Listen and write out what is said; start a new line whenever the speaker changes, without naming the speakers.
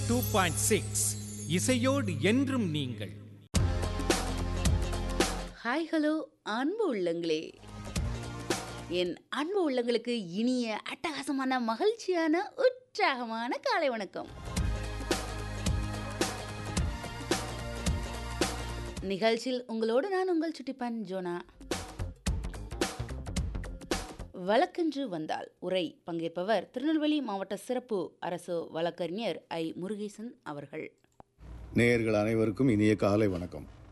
two point six இசையோடு என்றும் நீங்கள்
ஹாய் ஹலோ அன்பு உள்ளங்களே என் அன்பு உள்ளங்களுக்கு இனிய அட்டகாசமான மகிழ்ச்சியான உற்சாகமான காலை வணக்கம் நிகழ்ச்சியில் உங்களோடு நான் உங்கள் சுட்டிப்பன் ஜோனா வழக்கென்று வந்தால் உரை பங்கேற்பவர் திருநெல்வேலி மாவட்ட சிறப்பு அரசு வழக்கறிஞர் ஐ முருகேசன் அவர்கள்
நேயர்கள் அனைவருக்கும் இனிய காலை வணக்கம்